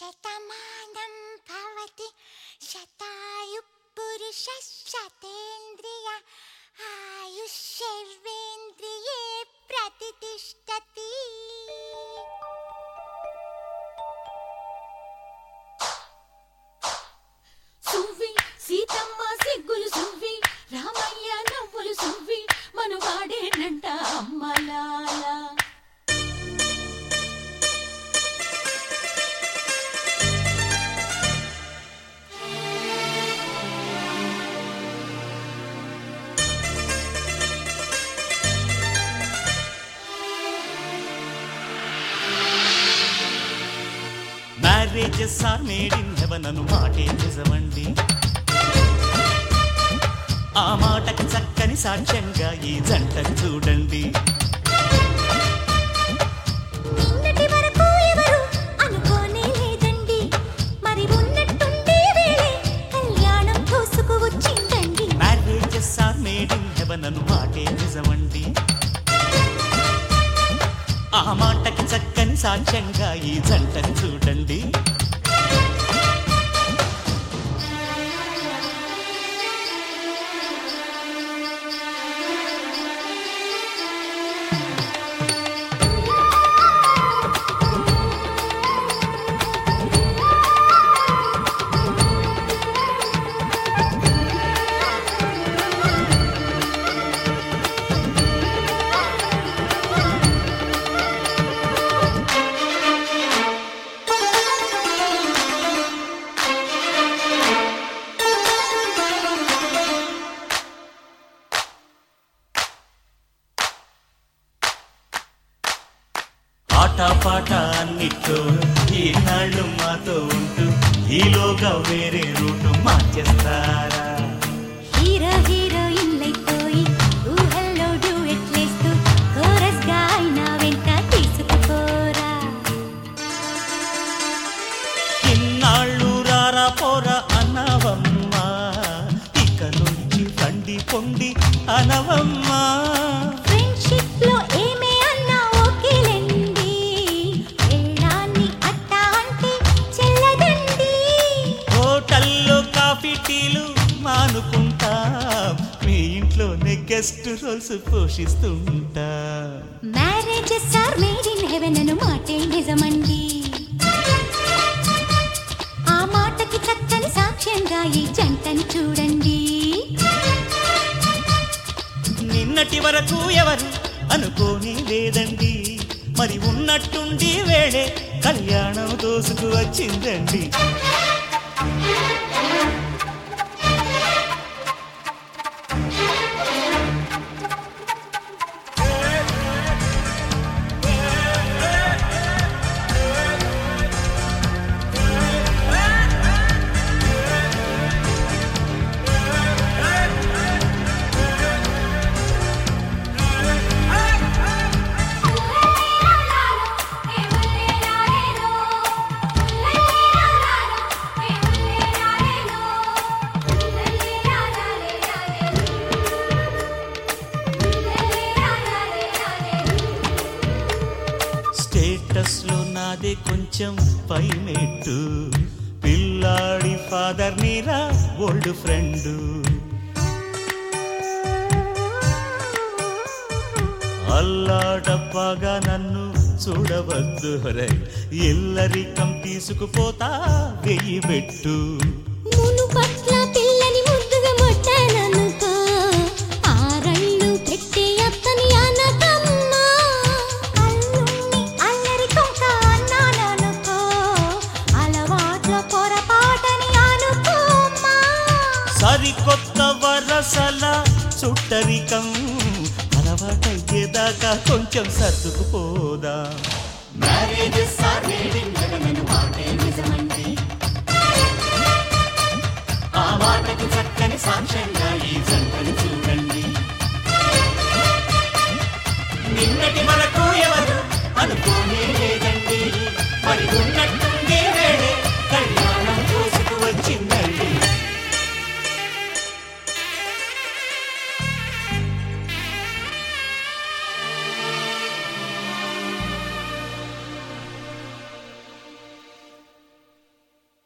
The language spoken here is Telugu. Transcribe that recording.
శతమానం భవతి శతాయు పురుష శతేంద్రియ ఆయుష్యేంద్రియే ప్రతిష్టతి సువ్వి సీతమ్మ సిగ్గులు సువ్వి రామయ్య నవ్వులు సువ్వి మనువాడేనంట అమ్మలాల marriages are made in heaven అను మాటే నిజమండి ఆ మాటకి చక్కని సాక్ష్యంగా ఈ జంటను చూడండి నిన్నటి వరకు ఎవరు అనుకోనే లేదండి మరి ఉన్నట్టుండి వేళే కళ్యాణం కోసుకు వచ్చిందండి marriages are made in heaven అను మాటే నిజమండి ఆ మాటకి చక్కని సాక్ష్యంగా ఈ జంటను చూడండి ఆట పాట అన్నిట్లో ఈనాళ్ళు మాతో ఉంటూ ఈలోగా వేరే రూటు మార్చేస్తారా హీరో హీరోయిన్లైపోయి ఊహల్లో డ్యూయెట్లేస్తూ కోరస్ గా అయినా వెంట తీసుకుపోరా ఇన్నాళ్ళు రారా పోరా అనవమ్మా ఇక నుంచి రండి పొండి అనవమ్మా ఫ్రెండ్షిప్ లో ఏమే అన్నా ఓకేలేండి వెళ్ళాన్ని అట్టా అంటే చెల్లదండి హోటల్లో కాఫీ టీలు మానుకుంటా మీ ఇంట్లోనే గెస్ట్ రోల్స్ పోషిస్తుంటా marriages are made in heaven అను మాటే నిజమండి ఆ మాటకి చక్కని సాక్ష్యంగా ఈ జంటని చూడండి నిన్నటి వరకు ఎవరు అనుకోని లేదండి మరి ఉన్నట్టుండి వేళే కళ్యాణం దోసుకు వచ్చిందండి స్టేటస్ లో నాదే కొంచెం పైమెట్టు పిల్లాడి ఫాదర్ నీరా ఓల్డ్ ఫ్రెండ్ అల్లాడప్పగా నన్ను చూడవద్దు రై ఎల్లరికం తీసుకుపోతా వెయ్యి పెట్టు మును పట్ల పిల్లని ముద్దుగా ముట్టాననుకో ఆరళ్ళు పెట్టి అత్తని అనకమ్మా అల్లుణ్ణి అల్లరి కొంక అన్నాననుకో అలవాట్ల పొరపాటని అనుకోమ్మా సరికొత్త వరసల చుట్టరికం అలవాటయ్యేదాకా కొంచెం సర్దుకుపోదా marriages are made in heaven అను మాటే నిజమండి ఆ మాటకి చక్కని సాక్ష్యంగా